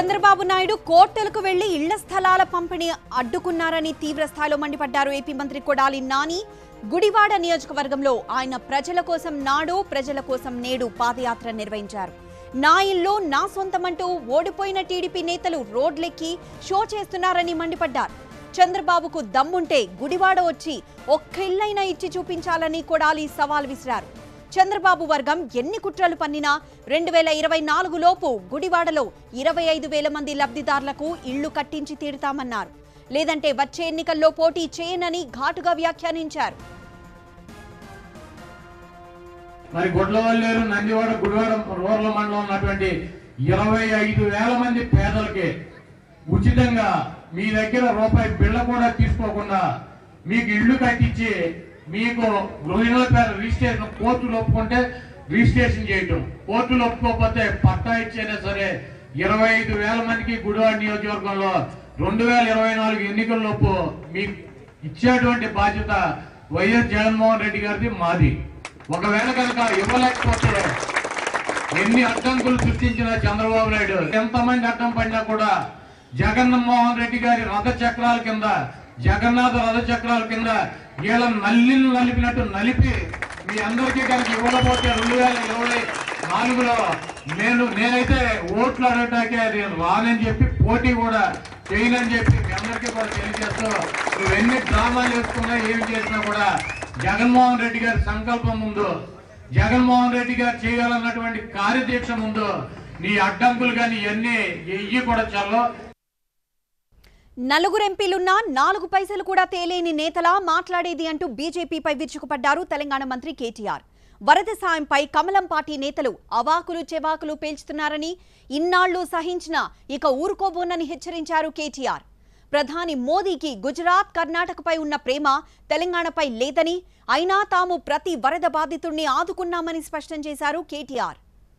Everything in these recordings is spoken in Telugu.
చంద్రబాబు నాయుడు కోర్టులకు వెళ్లి ఇళ్ల స్థలాల పంపిణీ అడ్డుకున్నారని తీవ్ర స్థాయిలో మండిపడ్డారు ఏపీ మంత్రి కొడాలి నాని గుడివాడ నియోజకవర్గంలో ఆయన ప్రజల కోసం నాడు ప్రజల కోసం నేడు పాదయాత్ర నిర్వహించారు నా ఇల్లు నా సొంతమంటూ ఓడిపోయిన టీడీపీ నేతలు రోడ్లెక్కి షో చేస్తున్నారని మండిపడ్డారు చంద్రబాబుకు దమ్ముంటే గుడివాడ వచ్చి ఒక్క ఇల్లైనా ఇచ్చి చూపించాలని కొడాలి సవాల్ విసిరారు చంద్రబాబు వర్గం ఎన్ని కుట్రలు పన్నినా రెండు వేల ఇరవై నాలుగు లోపు గుడివాడలో ఇరవై ఐదు వేల మంది లబ్ధిదారులకు ఇళ్లు కట్టించి తీరుతామన్నారు లేదంటే వచ్చే ఎన్నికల్లో పోటీ చేయనని ఘాటుగా వ్యాఖ్యానించారు మరి గుడ్లవల్లేరు నందివాడ గుడివాడ రూరల్ మండలం ఉన్నటువంటి ఇరవై ఐదు వేల మంది పేదలకి ఉచితంగా మీ దగ్గర రూపాయి బిళ్ళ కూడా తీసుకోకుండా మీకు ఇల్లు కట్టించి మీకు గృహిణుల పేరు రిజిస్ట్రేషన్ కోర్టులు ఒప్పుకుంటే రిజిస్ట్రేషన్ చేయటం కోర్టులు ఒప్పుకోకపోతే పట్టా ఇచ్చైనా సరే ఇరవై ఐదు వేల మందికి గుడివాడ నియోజకవర్గంలో రెండు వేల ఇరవై నాలుగు ఎన్నికల్లోపు మీకు ఇచ్చేటువంటి బాధ్యత వైఎస్ జగన్మోహన్ రెడ్డి గారిది మాది ఒకవేళ కనుక ఇవ్వలేకపోతే ఎన్ని అడ్డంకులు సృష్టించిన చంద్రబాబు నాయుడు ఎంతమంది అడ్డం పడినా కూడా జగన్మోహన్ రెడ్డి గారి రథ చక్రాల కింద జగన్నాథ రథ చక్రాల కింద వీళ్ళ నల్లిని నలిపినట్టు నలిపి మీ అందరికీ కనుక ఇవ్వకపోతే రెండు వేల ఇరవై నాలుగులో నేను నేనైతే ఓట్లు అడగటానికి అది రానని చెప్పి పోటీ కూడా చేయనని చెప్పి మీ అందరికీ కూడా తెలియజేస్తూ నువ్వు ఎన్ని డ్రామాలు వేసుకున్నా ఏమి చేసినా కూడా జగన్మోహన్ రెడ్డి గారి సంకల్పం ముందు జగన్మోహన్ రెడ్డి గారు చేయాలన్నటువంటి కార్యదీక్ష ముందు నీ అడ్డంకులు కానీ ఇవన్నీ ఎయ్యి కూడా చల్లో నలుగురు ఎంపీలున్నా నాలుగు పైసలు కూడా తేలేని నేతలా మాట్లాడేది అంటూ బీజేపీపై విరుచుకుపడ్డారు తెలంగాణ మంత్రి కేటీఆర్ వరద సాయంపై కమలం పార్టీ నేతలు అవాకులు చెవాకులు పేల్చుతున్నారని ఇన్నాళ్లు సహించినా ఇక ఊరుకోబోనని హెచ్చరించారు కేటీఆర్ ప్రధాని మోదీకి గుజరాత్ కర్ణాటకపై ఉన్న ప్రేమ తెలంగాణపై లేదని అయినా తాము ప్రతి వరద బాధితుణ్ణి ఆదుకున్నామని స్పష్టం చేశారు కేటీఆర్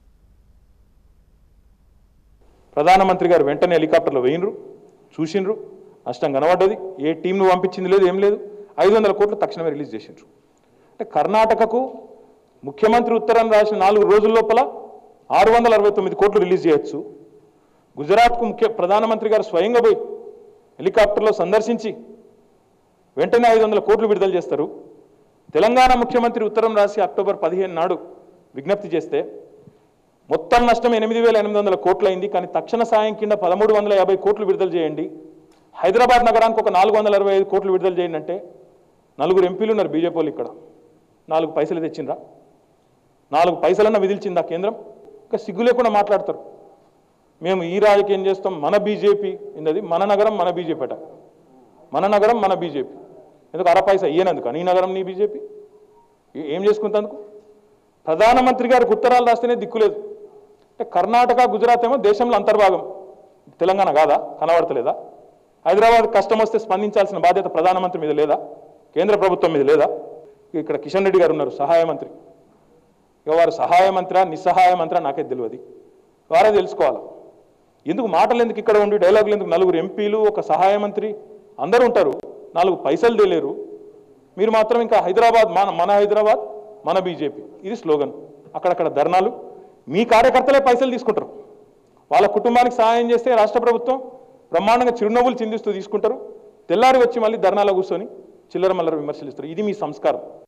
ప్రధానమంత్రి గారు వెంటనే హెలికాప్టర్లో వేయినరు చూసిండ్రు నష్టం కనబడ్డది ఏ టీంను పంపించింది లేదు ఏం లేదు ఐదు వందల కోట్లు తక్షణమే రిలీజ్ చేసిండ్రు అంటే కర్ణాటకకు ముఖ్యమంత్రి ఉత్తరం రాసిన నాలుగు రోజుల లోపల ఆరు వందల అరవై తొమ్మిది కోట్లు రిలీజ్ చేయొచ్చు గుజరాత్కు ముఖ్య ప్రధానమంత్రి గారు స్వయంగా పోయి హెలికాప్టర్లో సందర్శించి వెంటనే ఐదు వందల కోట్లు విడుదల చేస్తారు తెలంగాణ ముఖ్యమంత్రి ఉత్తరం రాసి అక్టోబర్ పదిహేను నాడు విజ్ఞప్తి చేస్తే మొత్తం నష్టం ఎనిమిది వేల ఎనిమిది వందల కోట్లు అయింది కానీ తక్షణ సాయం కింద పదమూడు వందల యాభై కోట్లు విడుదల చేయండి హైదరాబాద్ నగరానికి ఒక నాలుగు వందల అరవై ఐదు కోట్లు విడుదల చేయండి అంటే నలుగురు ఎంపీలు ఉన్నారు బీజేపీ వాళ్ళు ఇక్కడ నాలుగు పైసలు తెచ్చిండ్రా నాలుగు పైసలన్నా విధిల్చిందా కేంద్రం ఇంకా సిగ్గు లేకుండా మాట్లాడతారు మేము ఈ రాజకీయం చేస్తాం మన బీజేపీ ఏంటది మన నగరం మన బీజేపీ అట మన నగరం మన బీజేపీ ఎందుకు అర పైసా ఇయ్యనందుకు నీ నగరం నీ బీజేపీ ఏ- ఏం చేసుకుంటందుకు ప్రధానమంత్రి గారికి ఉత్తరాలు రాస్తేనే దిక్కులేదు అంటే కర్ణాటక గుజరాత్ ఏమో దేశంలో అంతర్భాగం తెలంగాణ కాదా కనబడతలేదా హైదరాబాద్ కష్టం వస్తే స్పందించాల్సిన బాధ్యత ప్రధానమంత్రి మీద లేదా కేంద్ర ప్రభుత్వం మీద లేదా ఇక్కడ కిషన్ రెడ్డి గారు ఉన్నారు సహాయ మంత్రి ఇక వారు సహాయ మంత్రా నిస్సహాయ మంత్రా నాకే తెలియదు వారే తెలుసుకోవాలి ఎందుకు మాటలు ఎందుకు ఇక్కడ ఉండి డైలాగులు ఎందుకు నలుగురు ఎంపీలు ఒక సహాయ మంత్రి అందరూ ఉంటారు నాలుగు పైసలు తెలియరు మీరు మాత్రం ఇంకా హైదరాబాద్ మన మన హైదరాబాద్ మన బీజేపీ ఇది స్లోగన్ అక్కడక్కడ ధర్నాలు మీ కార్యకర్తలే పైసలు తీసుకుంటారు వాళ్ళ కుటుంబానికి సహాయం చేస్తే రాష్ట్ర ప్రభుత్వం బ్రహ్మాండంగా చిరునవ్వులు చిందిస్తూ తీసుకుంటారు తెల్లారి వచ్చి మళ్ళీ ధర్నాలో కూర్చొని చిల్లర మల్లర విమర్శలు ఇస్తారు ఇది మీ సంస్కారం